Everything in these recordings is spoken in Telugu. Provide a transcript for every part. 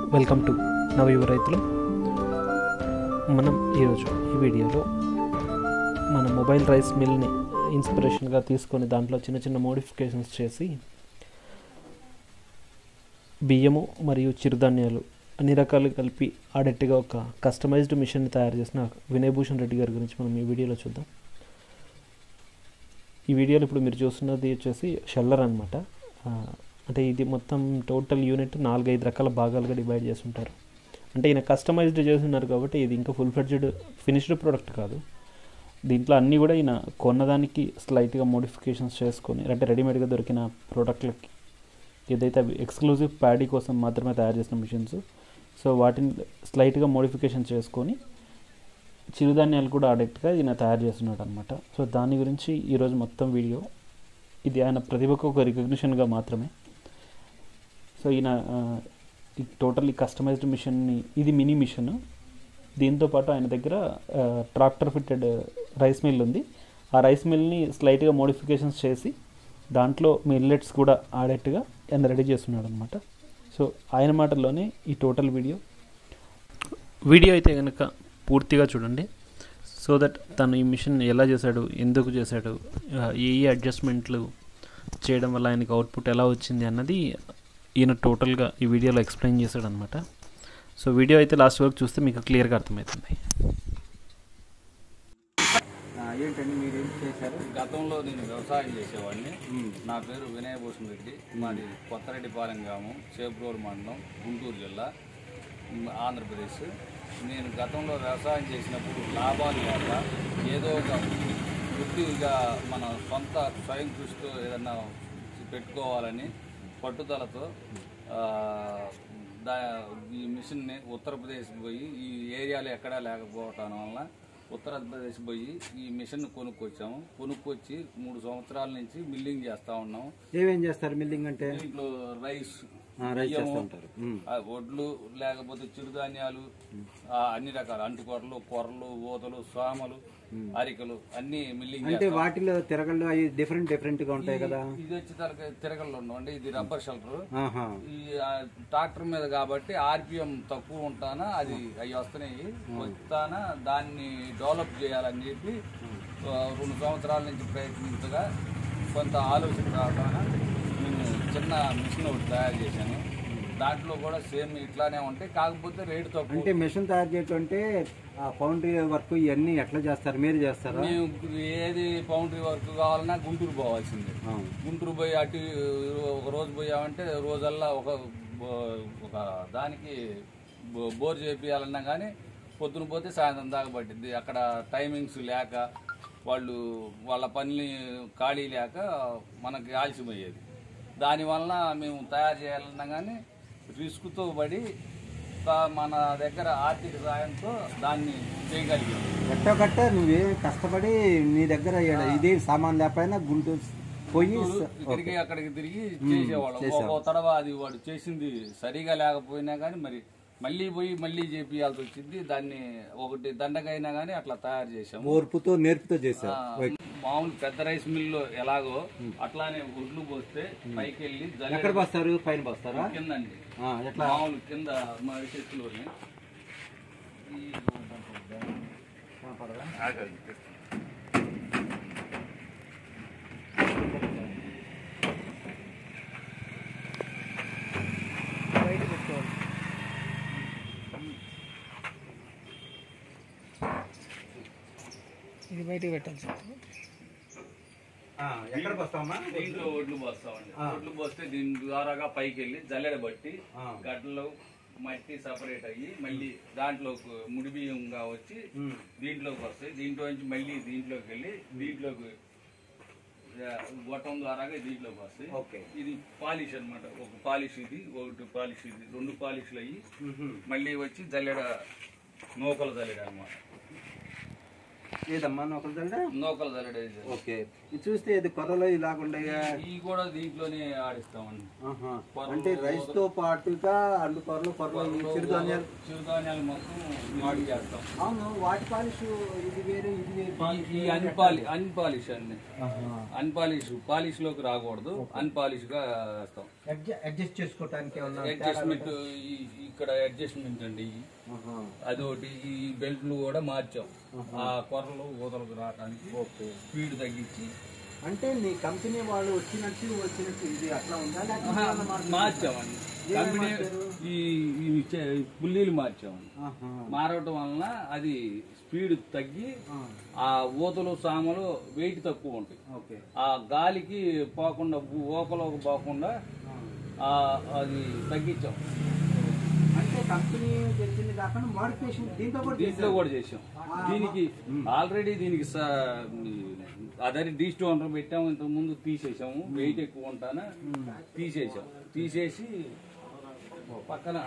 వెల్కమ్ టు నవయువ రైతులు మనం ఈరోజు ఈ వీడియోలో మన మొబైల్ రైస్ మిల్ని ఇన్స్పిరేషన్గా తీసుకొని దాంట్లో చిన్న చిన్న మోడిఫికేషన్స్ చేసి బియ్యము మరియు చిరుధాన్యాలు అన్ని రకాలు కలిపి ఆడెట్టుగా ఒక కస్టమైజ్డ్ మిషన్ని తయారు చేసిన వినయభూషణ్ రెడ్డి గారి గురించి మనం ఈ వీడియోలో చూద్దాం ఈ వీడియోలో ఇప్పుడు మీరు చూస్తున్నది వచ్చేసి షెల్లర్ అనమాట అంటే ఇది మొత్తం టోటల్ యూనిట్ నాలుగైదు రకాల భాగాలుగా డివైడ్ చేసి ఉంటారు అంటే ఈయన కస్టమైజ్డ్ చేస్తున్నారు కాబట్టి ఇది ఇంకా ఫుల్ ఫ్లెడ్జ్డ్ ఫినిష్డ్ ప్రోడక్ట్ కాదు దీంట్లో అన్నీ కూడా ఈయన కొన్నదానికి స్లైట్గా మోడిఫికేషన్స్ చేసుకొని అంటే రెడీమేడ్గా దొరికిన ప్రోడక్ట్లకి ఏదైతే అవి ఎక్స్క్లూజివ్ ప్యాడీ కోసం మాత్రమే తయారు చేసిన మిషన్స్ సో వాటిని స్లైట్గా మోడిఫికేషన్ చేసుకొని చిరుధాన్యాలు కూడా ఆడెక్ట్గా ఈయన తయారు చేస్తున్నాడు అనమాట సో దాని గురించి ఈరోజు మొత్తం వీడియో ఇది ఆయన ప్రతిభకు ఒక రికగ్నిషన్గా మాత్రమే సో ఈయన టోటల్లీ కస్టమైజ్డ్ మిషన్ని ఇది మినీ మిషన్ దీంతో పాటు ఆయన దగ్గర ట్రాక్టర్ ఫిట్టెడ్ రైస్ మిల్ ఉంది ఆ రైస్ మిల్ని స్లైట్గా మోడిఫికేషన్స్ చేసి దాంట్లో మిల్లెట్స్ కూడా ఆడేట్టుగా ఆయన రెడీ చేస్తున్నాడు అనమాట సో ఆయన మాటల్లోనే ఈ టోటల్ వీడియో వీడియో అయితే కనుక పూర్తిగా చూడండి సో దట్ తను ఈ మిషన్ ఎలా చేశాడు ఎందుకు చేశాడు ఏ ఏ అడ్జస్ట్మెంట్లు చేయడం వల్ల ఆయనకి అవుట్పుట్ ఎలా వచ్చింది అన్నది ఈయన టోటల్గా ఈ వీడియోలో ఎక్స్ప్లెయిన్ చేశాడు అనమాట సో వీడియో అయితే లాస్ట్ వరకు చూస్తే మీకు క్లియర్గా అర్థమవుతుంది ఏంటండి మీరు ఏం చేశారు గతంలో నేను వ్యవసాయం చేసేవాడిని నా పేరు వినయభూషణ్ రెడ్డి మాది కొత్తరెడ్డిపాలెం గ్రామం చేబ్రోలు మండలం గుంటూరు జిల్లా మ్, ఆంధ్రప్రదేశ్ నేను గతంలో వ్యవసాయం చేసినప్పుడు లాభాలు లేక ఏదో ఒక వృత్తిగా మన సొంత స్వయం కృషితో ఏదన్నా పెట్టుకోవాలని పట్టుదలతో ఆ, దా ఈ మిషన్ని ఉత్తరప్రదేశ్ పోయి ఈ ఏరియాలో ఎక్కడా లేకపోవటం వల్ల ఉత్తరప్రదేశ్ పోయి ఈ మిషన్ కొనుక్కొచ్చాము కొనుక్కొచ్చి మూడు సంవత్సరాల నుంచి మిల్లింగ్ చేస్తా ఉన్నాం ఏమేం చేస్తారు మిల్లింగ్ అంటే దీంట్లో రైస్ ఆ, రైస్ బియ్యము, చేస్తూ ఉంటారు మ్మ్. ఆ, వడ్లు లేకపోతే చిరుధాన్యాలు ఆ, అన్ని రకాల అంటుకొరలు కొర్రలు ఊతలు సామలు అరికలు అన్ని మిల్లింగ్ అంటే వాటిలో తిరగళ్ళు అవి డిఫరెంట్ డిఫరెంట్ గా ఉంటాయి కదా ఇది వచ్చి తరగ తిరగల్లో ఉండండి ఇది రబ్బర్ షెల్టర్ ఆహా ఈ ఆ, ట్రాక్టర్ మీద కాబట్టి ఆర్పిఎం తక్కువ ఉంటానా అది అవి వస్తున్నాయి వస్తానా దాన్ని డెవలప్ చేయాలని చెప్పి ఆ, రెండు సంవత్సరాల నుంచి ప్రయత్నించగా కొంత ఆలోచన రాగానే నేను చిన్న మిషన్ ఒకటి తయారు చేశాను దాంట్లో కూడా సేమ్ ఇట్లానే ఉంటాయి కాకపోతే రేటు తక్కువ అంటే మిషన్ తయారు చేయటం అంటే ఆ పౌండరీ వర్క్ ఇవన్నీ ఎట్లా చేస్తారు మీరు చేస్తారా మేము ఏది పౌండరీ వర్క్ కావాలన్నా గుంటూరు పోవాల్సిందే ఆ. గుంటూరు పోయి అటు ఒక రోజు పోయామంటే రోజల్లా ఒక బో- ఒక దానికి బో- బోర్ చేపియాలన్నా కానీ పొద్దున పోతే సాయంత్రం దాకా పట్టింది అక్కడ టైమింగ్స్ లేక వాళ్ళు వాళ్ళ పని ఖాళీ లేక మనకి ఆలస్యమయ్యేది దానివల్ల మేము తయారు చేయాలన్నా కానీ రిస్క్తో పడి తా- మన దగ్గర ఆర్థిక సాయంతో దాన్ని చేయగలిగాం ఎట్టో కట్ట నువ్వే కష్టపడి నీ దగ్గర ఈడ ఇదే సామాన్ లేకపోయినా గుంటూరు పోయి స- ఇక్కడికి అక్కడికి తిరిగి చేసేవాళ్ళం ఒక తడవ అది వాడు చేసింది సరిగా లేకపోయినా కానీ మరి మళ్ళీ పోయి మళ్ళీ చేపియాల్సి వచ్చింది దాన్ని ఒకటి దండకైనా కానీ అట్లా తయారు చేసాము ఓర్పుతో నేర్పుతో చేశారు ఆ, మామూలు పెద్ద రైస్ మిల్లో ఎలాగో అట్లానే ఒడ్లు పోస్తే పైకి వెళ్ళి జల్లెడ ఎక్కడ పోస్తారు పైన పోస్తారా కిందండి ఆ, ఎట్లా మామూలు కింద మా చెట్టులోనే ఇది బయటికి పెట్టాలి సార్ ఆ, ఎక్కడ పోస్తామా దీంట్లో ఒడ్లు పోస్తామండి ఒడ్లు పోస్తే దీని ద్వారాగా పైకి వెళ్ళి జల్లెడ బట్టి ఆ. గడ్డలు మట్టి సపరేట్ అయ్యి మళ్ళీ దాంట్లో ముడి బియ్యంగా వచ్చి దీంట్లోకి వస్తాయి దీంట్లో నుంచి మళ్ళీ దీంట్లోకి వెళ్ళి దీంట్లోకి ఆ, గొట్టం ద్వారాగా దీంట్లోకి వస్తాయి ఓకే ఇది పాలిష్ అన్నమాట ఒక పాలిష్ ఇది ఒకటి పాలిష్ ఇది రెండు పాలిష్లు అయ్యి మళ్ళీ వచ్చి జల్లెడ నూకల జల్లెడ అన్నమాట ఏదమ్మా నొకరు జల్దా నూకల జల్లెడ ఇది. ఓకే ఇది చూస్తే ఇది కొర్రలో ఇలాగుండే ఇవి కూడా దీంట్లోనే ఆడిస్తామండి ఆహా. అంటే రైస్ తో పాటుగా అల్లు కొరలు కొరలు ఈ చిరుధాన్యాలు చిరుధాన్యాలు మొత్తం మాడి చేస్తాం అవును వాటి పాలిష్ ఇది వేరే ఇది వేరే ఈ- ఈ అన్పాలి అన్పాలిష్ అండి అన్పాలిష్ పాలిష్ లోకి రాకూడదు అన్పాలిష్ గా వేస్తాం అడ్జస్ట్ చేసుకోవటానికి ఏమన్నా అడ్జస్ట్మెంట్ ఈ ఈ ఇక్కడ అడ్జస్ట్మెంట్ అండి ఆహా. అదొకటి ఈ బెల్ట్లు కూడా మార్చాం ఆ కొరలు ఊతలకు రావడానికి ఓకే స్పీడ్ తగ్గించి అంటే నీ కంపెనీ వాళ్ళు వచ్చినట్టు వచ్చినట్టు ఇది అట్లా ఉందా లేకపోతే ఏమన్నా మార్పు- మార్చామండి కంపెనీ ఈ ఈ చే- పుల్లీలు మార్చామండి ఆహా. మారటం వలన అది స్పీడ్ తగ్గి ఆ. ఆ ఊతలు సామలు వెయిట్ తక్కువ ఉంటాయి ఓకే ఆ గాలికి పోకుండా ఊకలోకి పోకుండా ఆ, అది తగ్గించాం అంటే కంపెనీ తెచ్చింది కాకుండా మోడిఫికేషన్ దీంతో కూడా దీంట్లో కూడా చేసాం దీనికి ఆల్రెడీ దీనికి స- అదే డీ స్టోన్ పెట్టాము ఇంతకు ముందు తీసేసాము వెయిట్ ఎక్కువ ఉంటాన తీసేసాం తీసేసి పక్కన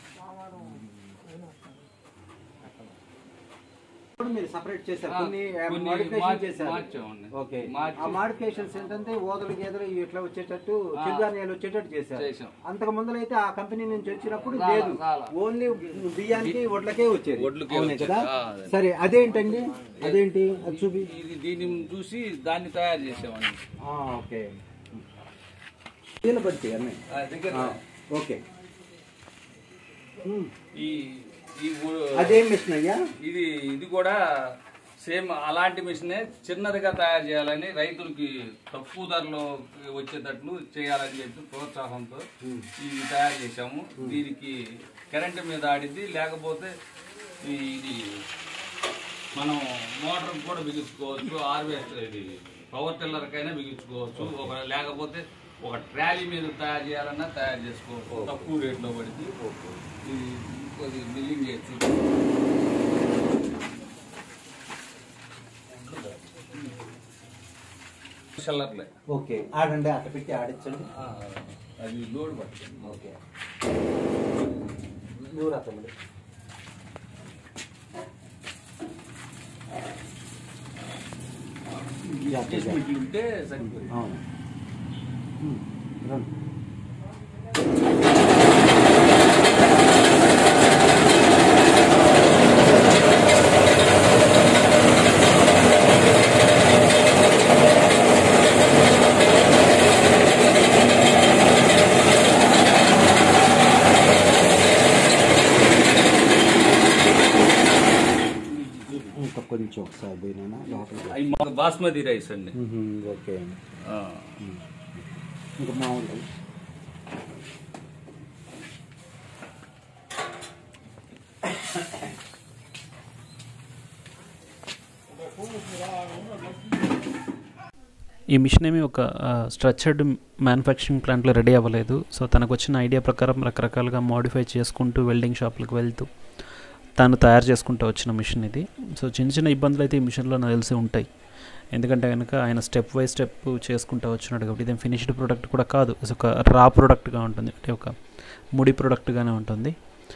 ఇప్పుడు మీరు సపరేట్ చేశారు ఆ, కొన్ని కొన్ని మోడిఫికేషన్ మార్చి- చేశారు మార్చామండి. ఓకే మార్చి- ఆ మోడిఫికేషన్స్ ఏంటంటే ఓదలు గేదలు ఇవి ఇట్లా వచ్చేటట్టు చిరుధాన్యాలు వచ్చేటట్టు చేశారు చేశాం. అంతకు ముందరైతే ఆ కంపెనీ నుంచి వచ్చినప్పుడు రాలా, లేదు రాలా. ఓన్లీ బియ్యానికి వడ్లకే వచ్చేది వడ్లకే అవునే వచ్చేది. కదా ఆ, అదే. సరే అదేంటండి అదేంటి అది చూపి ఇది దీన్ని చూసి దాన్ని తయారు చేసామండి ఆ, ఓకే దీని బట్టి అన్నీ ఆ దగ్గర ఆ, ఓకే ఉమ్. ఈ ఈ ఊ- అదేం మిషన్ అయ్యా ఇది ఇది కూడా సేమ్ అలాంటి మిషనే చిన్నదిగా తయారు చేయాలని రైతులకి తక్కువ ధరలో వచ్చేటట్లు చేయాలని చెప్పి ప్రోత్సాహంతో ఇది తయారు చేశాము దీనికి కరెంటు మీద ఆడిద్ది లేకపోతే ఈ- ఇది మనం మోటార్ కూడా బిగించుకోవచ్చు హార్వెస్టర్ ఇది పవర్ టిల్లర్కైనా బిగించుకోవచ్చు ఒక లేకపోతే ఒక ట్రాలీ మీద తయారు చేయాలన్నా తయారు చేసుకోవచ్చు తక్కువ రేట్లో పడితే ఇది కొద్ది బిల్లింగ్ చేయొచ్చు షల్లర్లే ఓకే ఆడండి అట్ట పెట్టి ఆడించండి ఆ, అది లోడ్ పడుతుంది ఓకే నువ్వు రా తమ్ముడు ఇది అట్టే చేయాలి. అడ్జస్ట్మెంట్ ఉంటే సరిపోతుంది అవును ఉమ్, రండి. ఇంకా కొంచెం ఒకసారి పోయినా లోపలికి అవి మాకు బాస్మతి రైస్ అండి ఉహుం, ఓకే ఆ, ఇంకా మామూలు ఈ మిషన్ ఏమి ఒక స్ట్రక్చర్డ్ మ్యానుఫ్యాక్చరింగ్ ప్లాంట్లో రెడీ అవ్వలేదు సో తనకు వచ్చిన ఐడియా ప్రకారం రకరకాలుగా మోడిఫై చేసుకుంటూ వెల్డింగ్ షాపులకు వెళ్తూ తాను తయారు చేసుకుంటూ వచ్చిన మిషన్ ఇది సో చిన్న చిన్న ఇబ్బందులు అయితే ఈ మిషన్లో నాకు తెలిసి ఉంటాయి ఎందుకంటే కనుక ఆయన స్టెప్ బై స్టెప్ చేసుకుంటూ వచ్చినాడు కాబట్టి ఇదేం ఫినిష్డ్ ప్రోడక్ట్ కూడా కాదు ఇది ఒక రా ప్రోడక్ట్గా ఉంటుంది అంటే ఒక ముడి ప్రోడక్ట్గానే ఉంటుంది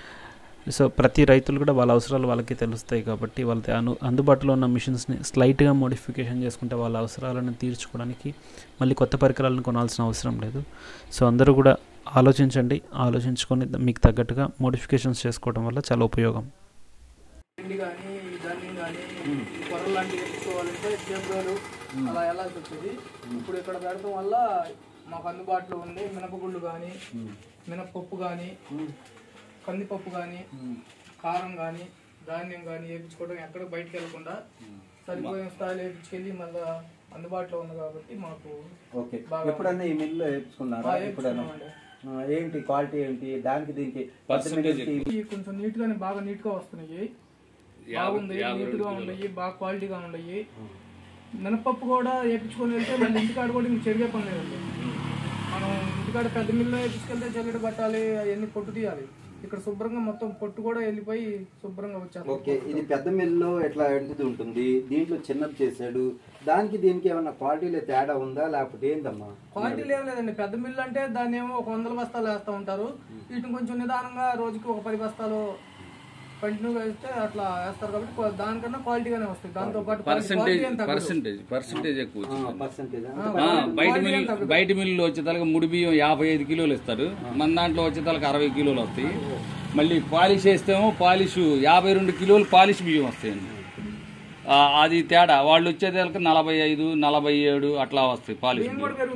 సో ప్రతి రైతులు కూడా వాళ్ళ అవసరాలు వాళ్ళకి తెలుస్తాయి కాబట్టి వాళ్ళ అను అందుబాటులో ఉన్న మిషన్స్ని స్లైట్గా మోడిఫికేషన్ చేసుకుంటే వాళ్ళ అవసరాలను తీర్చుకోవడానికి మళ్ళీ కొత్త పరికరాలను కొనాల్సిన అవసరం లేదు సో అందరూ కూడా ఆలోచించండి ఆలోచించుకొని మీకు తగ్గట్టుగా మోడిఫికేషన్స్ చేసుకోవడం వల్ల చాలా ఉపయోగం పిండి కానీ ధాన్యం కానీ కొర్రలు లాంటివి తెచ్చుకోవాలంటే చేపలు అలా వెళ్ళాల్సి వచ్చేది ఇప్పుడు ఇక్కడ పెడతాం వల్ల మాకు అందుబాటులో ఉంది మినపగుళ్ళు కానీ మినపప్పు కానీ కందిపప్పు కానీ కారం కానీ ధాన్యం కానీ వేయించుకోవడం ఎక్కడ బయటకు వెళ్ళకుండా సరిపోయిన స్థాయిలో వేయించుకెళ్ళి మళ్ళీ అందుబాటులో ఉంది కాబట్టి మాకు ఓకే బాగా ఎప్పుడన్నా ఈ మిల్లు వేయించుకున్నారా బాగా ఎప్పుడన్నా వేయించుకున్నామండి. ఆ, ఏంటి క్వాలిటీ ఏంటి దానికి దీనికి Percentage పర్సెంటేజ్ ఇవి కొంచెం నీట్ గానే బాగా నీట్ గా వస్తున్నాయి బాగుంది నీట్ గా ఉన్నాయి బాగా క్వాలిటీగా ఉన్నాయి మినపప్పు కూడా వేపించుకొని వెళ్తే మళ్ళీ ఇంటికాడ కూడా ఇంక చెరిగే పని లేదండి మనం ఇంటికాడ పెద్ద మిల్లు వేపించుకెళ్తే జల్లెడ పట్టాలి అవన్నీ పొట్టు తీయాలి ఇక్కడ శుభ్రంగా మొత్తం పొట్టు కూడా వెళ్ళిపోయి శుభ్రంగా వచ్చారు ఓకే ఇది పెద్ద మిల్లు ఎట్లా ఎంటిది ఉంటుంది దీంట్లో చిన్నది చేశాడు దానికి దీనికి ఏమన్నా క్వాలిటీలో తేడా ఉందా లేకపోతే ఏందమ్మా క్వాలిటీ ఏం లేదండి పెద్ద మిల్లు అంటే దాన్ని ఏమో ఒక వందల బస్తాలు వేస్తూ ఉంటారు వీటిని కొంచెం నిదానంగా రోజుకి ఒక పది బస్తాలు కంటిన్యూగా వేస్తే అట్లా వేస్తారు కాబట్టి కొ- దానికన్నా క్వాలిటీగానే వస్తుంది దాంతో పాటు పర్సంటేజ్ quality ఏం తగ్గదు. పర్సంటేజ్ పర్సంటేజ్ ఎక్కువ వచ్చింది పర్సెంటేజ్ ఆ, బయట మిల్లు బయట మిల్లు వచ్చేతలకి ముడి బియ్యం యాభై ఐదు కిలోలు ఇస్తారు మన దాంట్లో వచ్చేతలకి అరవై కిలోలు వస్తాయి మళ్ళీ పాలిష్ వేస్తేమో పాలిష్ యాభై రెండు కిలోలు పాలిష్ బియ్యం వస్తాయండి ఆ, అది తేడా వాళ్ళు వచ్చేతలకి నలభై ఐదు నలభై ఏడు అట్లా వస్తాయి పాలిష్ బియ్యం కూడా బియ్యం పెరుగుతాయి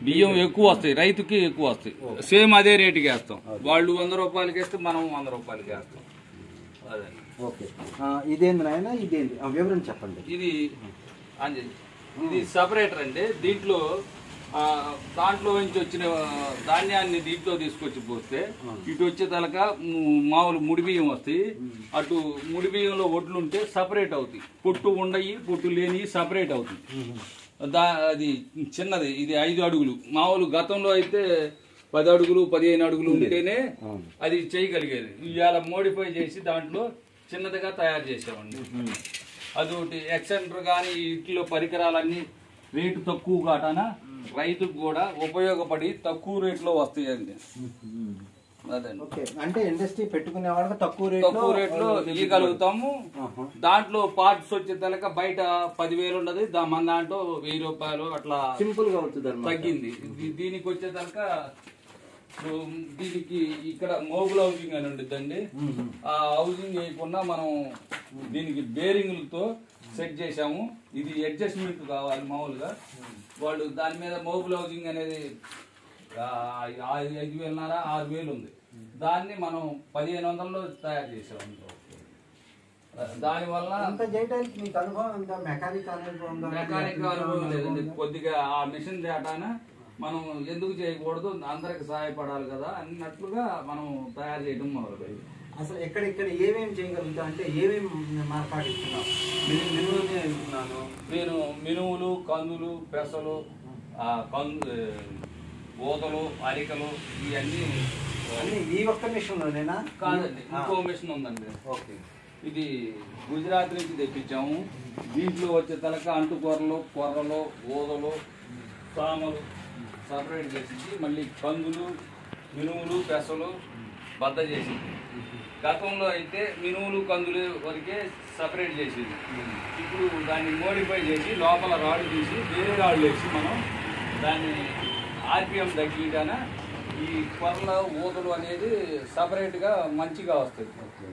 బియ్యం ఎక్కువ వస్తాయి రైతుకి ఎక్కువ వస్తాయి సేమ్ అదే రేటుకి వేస్తాం వాళ్ళు వంద రూపాయలకి వేస్తే మనం వంద రూపాయలకి వేస్తాం అదే ఓకే ఆ, ఇదేంది నాయన ఇదేంది ఆ, వివరం చెప్పండి ఇది అంజయ్ ఇది సపరేటర్ అండి దీంట్లో ఆ, దాంట్లో నుంచి వచ్చిన ఆ, ధాన్యాన్ని దీంట్లో తీసుకొచ్చి పోస్తే ఇటు వచ్చే తలక ము- మామూలు ముడి బియ్యం వస్తాయి అటు ముడి బియ్యంలో ఒడ్లు ఉంటే సపరేట్ అవుతాయి పొట్టు ఉండయి పొట్టు లేని సపరేట్ అవుతాయి దా అది చిన్నది ఇది ఐదు అడుగులు మామూలు గతంలో అయితే పది అడుగులు పదిహేను అడుగులు ఉంటేనే అది చేయగలిగేది ఇవాళ మోడిఫై చేసి దాంట్లో చిన్నదిగా తయారు చేసామండి అదొకటి ఎక్సెంటర్ కానీ వీటిలో పరికరాలన్నీ రేటు తక్కువ కాటాన రైతుకు కూడా ఉపయోగపడి తక్కువ రేట్లో వస్తాయండి అదండి ఓకే అంటే ఇండస్ట్రీ పెట్టుకునే వాళ్ళకి తక్కువ రేట్ తక్కువ రేట్లో ఇవ్వగలుగుతాము దాంట్లో పార్ట్స్ వచ్చే తలక బయట పదివేలు ఉండదు దా- మన దాంట్లో వెయ్యి రూపాయలు అట్లా సింపుల్ గా అవుతుంది తగ్గింది దీ- దీనికి వచ్చే తలక ఇప్పుడు దీనికి ఇక్కడ మోగుల్ హౌసింగ్ అని ఉండిద్దండి ఆ హౌసింగ్ వేయకుండా మనం దీనికి బేరింగ్లతో సెట్ చేశాము ఇది అడ్జస్ట్మెంట్ కావాలి మామూలుగా వాళ్ళు దాని మీద మోగుల్ హౌసింగ్ అనేది ఆ, ఆ- ఐదు వేలున్నర ఆరు వేలు ఉంది దాన్ని మనం పదిహేను వందల్లో తయారు చేసాము దానివల్ల అంత చేయడానికి మీకు అనుభవం ఎంత మెకానిక్ అనుభవం ఉందా? మెకానిక్ అనుభవం లేదండి కొద్దిగా ఆ మిషన్ డేటాన మనం ఎందుకు చేయకూడదు అందరికి సహాయపడాలి కదా అన్నట్లుగా మనం తయారు చేయడం మొదలు అసలు ఎక్కడ ఇక్కడ ఏమేమి చేయగలుగుతా అంటే ఏమేమి మార్పాటు ఇస్తున్నాం నేను నిలువనే వెళ్తున్నాను నేను మినువులు కందులు పెసలు ఆ, కందు ఊతలు అరికలు ఇవన్నీ అన్ని ఈ ఒక్క మిషన్ లోనేనా కాదండి ఇంకో మిషన్ ఉందండి ఓకే ఇది గుజరాత్ నుంచి తెప్పించాము దీంట్లో వచ్చే తలక అంటుకూరలు కొర్రలు ఊదలు సామలు సపరేట్ చేసింది మళ్ళీ కందులు మినుములు పెసలు బద్ద చేసింది గతంలో అయితే మినుములు కందులు వరకే సపరేట్ చేసేది ఇప్పుడు దాన్ని మోడిఫై చేసి లోపల రాడు తీసి వేరే రాళ్ళు వేసి మనం దాన్ని ఆర్పిఎం తగ్గిగానే ఈ కొర్రల ఊదలు అనేది సపరేట్గా మంచిగా వస్తాయి